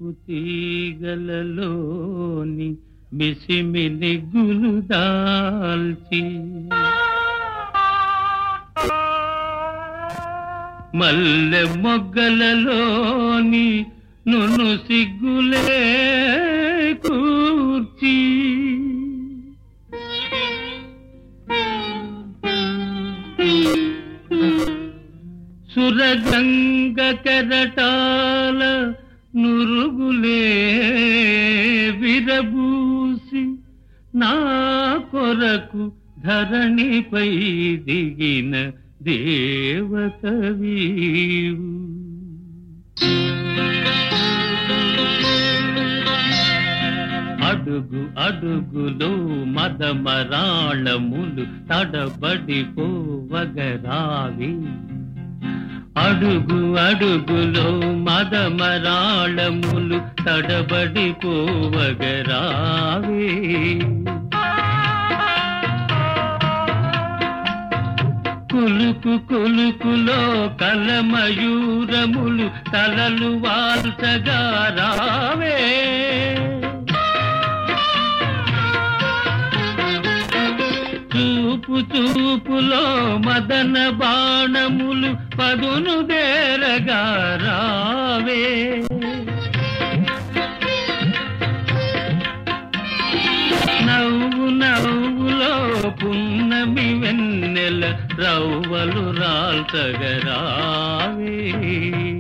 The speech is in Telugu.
మల్లెపు తీగలలోని మిసిమిని గులు దాల్చి మల్లె మొగ్గలలోని నును సిగ్గులే కూర్చి సురగంగ కెరటాల నురుగులే విరబూసి నా కొరకు ధరణిపై దిగిన దేవతవీవు అడుగు అడుగులో మదమరాళములు తడబడిపోవగరావి అడుగు అడుగులో మదమరాళములు తడబడిపోవగరావి కులుకు కులుకులో కలమయూరములు తలలు వాల్చగా రావే చూపు చూపులో మదన బాణములు పదును దేరగా రావే నవ్వు నవ్వులో పున్నమి వెన్నెల రవ్వలు రాల్చగరావే